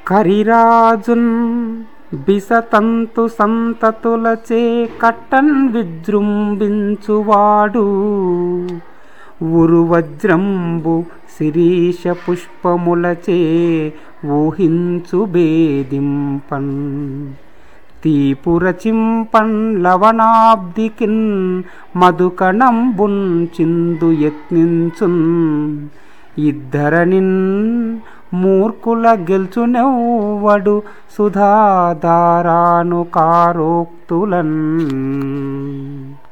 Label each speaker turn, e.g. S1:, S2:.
S1: కరిరాజున్ బిసతంతు సంతతులచే కట్టన్ విజృంభించువాడు ఉరువజ్రంబు శిరీష పుష్పములచే ఊహించు భేదింపన్ తీపురచింపన్ లవణాబ్దికిన్ మధుకణంబున్ చిందు యత్నించున్ ఇద్దరనిన్ మూర్ఖుల గెల్చునెవ్వడు సుధాధారాను కారోక్తులన్